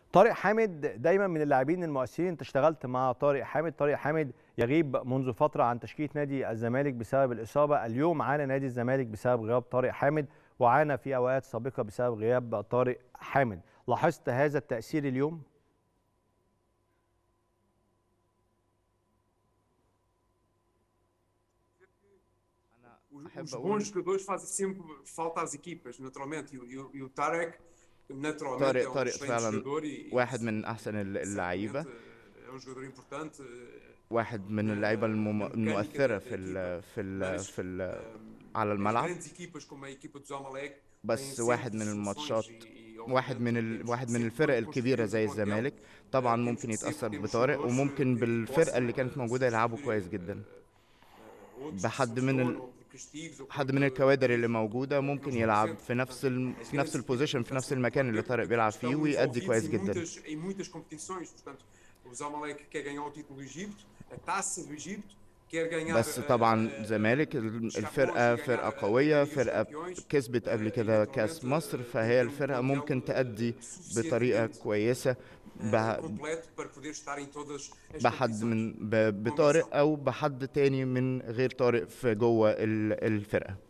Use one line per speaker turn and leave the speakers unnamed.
طارق حامد دايما من اللاعبين المؤثرين انت اشتغلت مع طارق حامد طارق حامد يغيب منذ فتره عن تشكيله نادي الزمالك بسبب الاصابه اليوم عانى نادي الزمالك بسبب غياب طارق حامد وعانى في اوقات سابقه بسبب غياب طارق حامد لاحظت هذا التاثير اليوم
Os,
أحب
os
أقول-
bons jogadores fazem sempre falta às equipas, naturalmente. E, o- e, o- e o Tarek, naturalmente,
طارق-
é um
طارق
excelente
فعلاً
jogador e, e
واحد من احسن ال- اللعيبه
certamente, é um jogador importante. eh,
واحد من اللعيبه المم- المؤثره في ال في ال في ال
eh,
على
as
الملعب
grandes equipas como a equipa do Zamalek têm
بس
sempre
واحد من
soluções
الماتشات
e- e,
واحد من
obviamente,
ال...
temos
واحد
que
من
sempre
الفرق
construir
الكبيره زي
um plantel.
الزمالك طبعا
temos
ممكن
que
يتاثر
sempre temos
بطارق
jogadores
وممكن
que
بالفرقه اللي
possam,
كانت
eh,
موجوده يلعبوا
substituir,
كويس
eh,
جدا
outros
بحد
por
من ال-
lesão ou por castigos ou
حد
por-
من الكوادر اللي موجوده ممكن يلعب في نفس ال... في نفس البوزيشن في نفس المكان اللي طارق بيلعب فيه
estão
ويأدي
envolvidos
كويس
em
جدا
muitas, em muitas competições. Portanto, o Zamalek quer ganhar o título do Egito, a taça do Egito, quer ganhar.
بس
eh,
طبعا
eh,
زمالك ال- الفرقه فرقه قويه فرقه كسبت قبل كده كاس مصر فهي الفرقه ممكن تأدي بطريقه كويسه
eh,
ب-
completo para poder estar em todas as
بحد
competições.
من ب- بطارق او بحد تاني من غير طارق في جوه ال- الفرقه